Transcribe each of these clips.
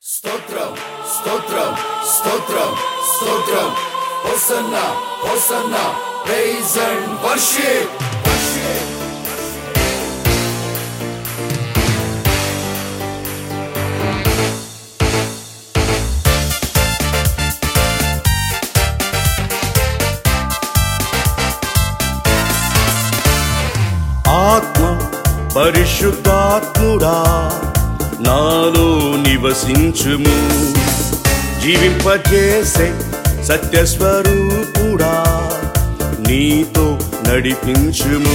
స్తోత్రం స్తోత్రం స్తోత్రం స్తోత్రం హోసన్న హోసన్న ప్రైజ్ అండ్ వర్షిప్ ఆత్మ పరిశుద్ధాత్ముడా నాలో నివసించుము జీవింపజేసే సత్యస్వరూపుడా నీతో నడిపించుము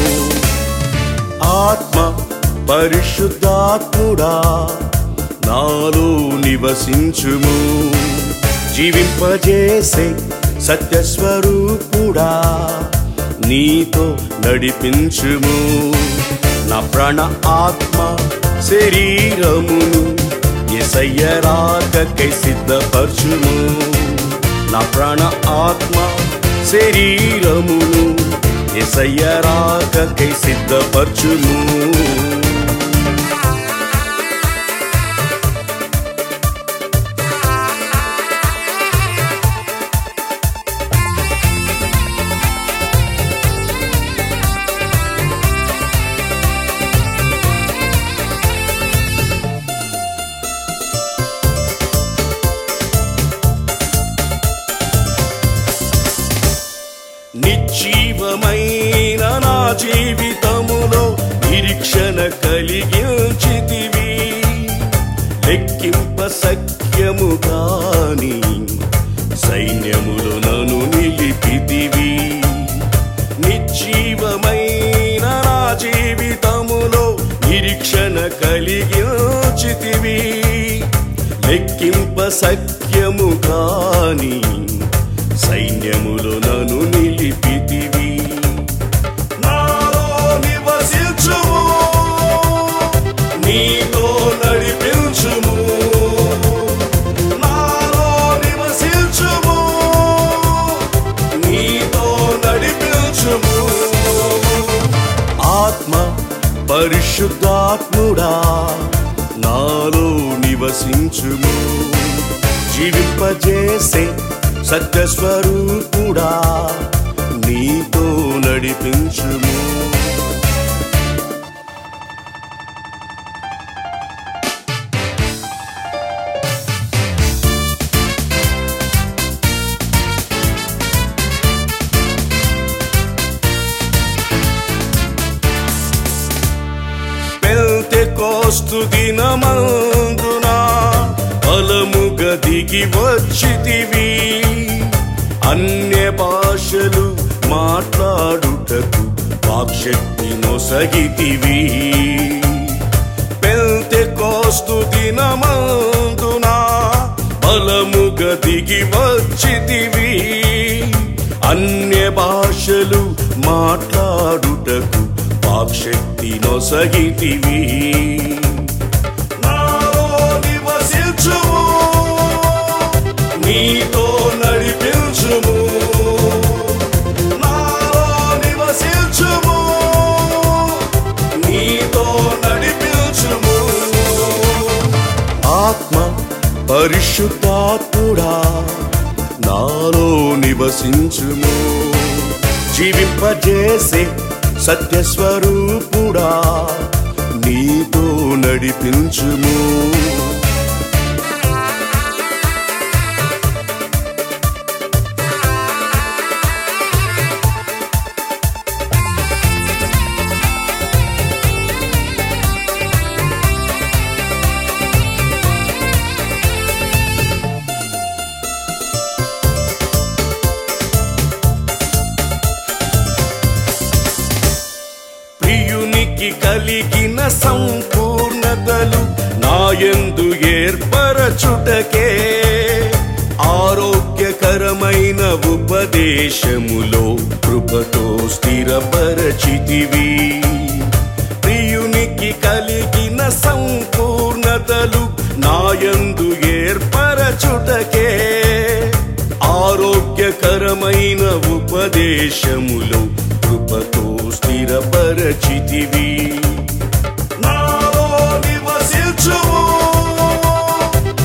ఆత్మ పరిశుద్ధాత్ముడా నాలో నివసించుము జీవింపజేసే సత్యస్వరూపుడా నీతో నడిపించుము నా ప్రాణ ఆత్మ శరీరమును ఎసయ్య రాకకై సిద్ధపరచుము నా ప్రాణ ఆత్మ శరీరమును ఎసయ్య రాకకై సిద్ధపరచుము నిశ్చీవమైన నా జీవితములో నిరీక్షణ కలిగించితివి లెక్కింప సఖ్యము కాని సైన్యములో నన్ను నిలిపితివి నిశ్చీవమైన నా జీవితములో నిరీక్షణ కలిగించితివి లెక్కింప సఖ్యము కాని సైన్యములో నన్ను నిలిపితివి నాలో నివసించుము నీతో నడిపించుము నాలో నివసించుము నీతో నడిపించుము ఆత్మ పరిశుద్ధాత్ముడా నాలో నివసించుము జీవింపజేసే సత్యస్వరూపుడా నీతో నడిపించుము పెంతెకోస్తు దినమందున బలముగ దిగి వచ్చితివి అన్య భాషలు మాట్లాడుటకు వాక్శక్తి నొసగితివి పెంతెకోస్తు దినమందున బలముగ దిగి వచ్చితివి అన్య భాషలు మాట్లాడుటకు వాక్శక్తి నొసగితివి నాలో నివసించుము నీతో నడిపించుము నాలో నివసించుము నీతో నడిపించుము ఆత్మ పరిశుద్ధాత్ముడా నాలో నివసించుము జీవింపజేసే సత్యస్వరూపుడా నీతో నడిపించుము ప్రియునికి కలిగిన సంపూర్ణతలు నాయందు ఏర్పరచుటకే ఆరోగ్యకరమైన ఉపదేశములో కృపతో స్థిరపరచితివి ప్రియునికి కలిగిన సంపూర్ణతలు నాయందు ఏర్పరచుటకే ఆరోగ్యకరమైన ఉపదేశములో కృపతో స్థిరపరచితివి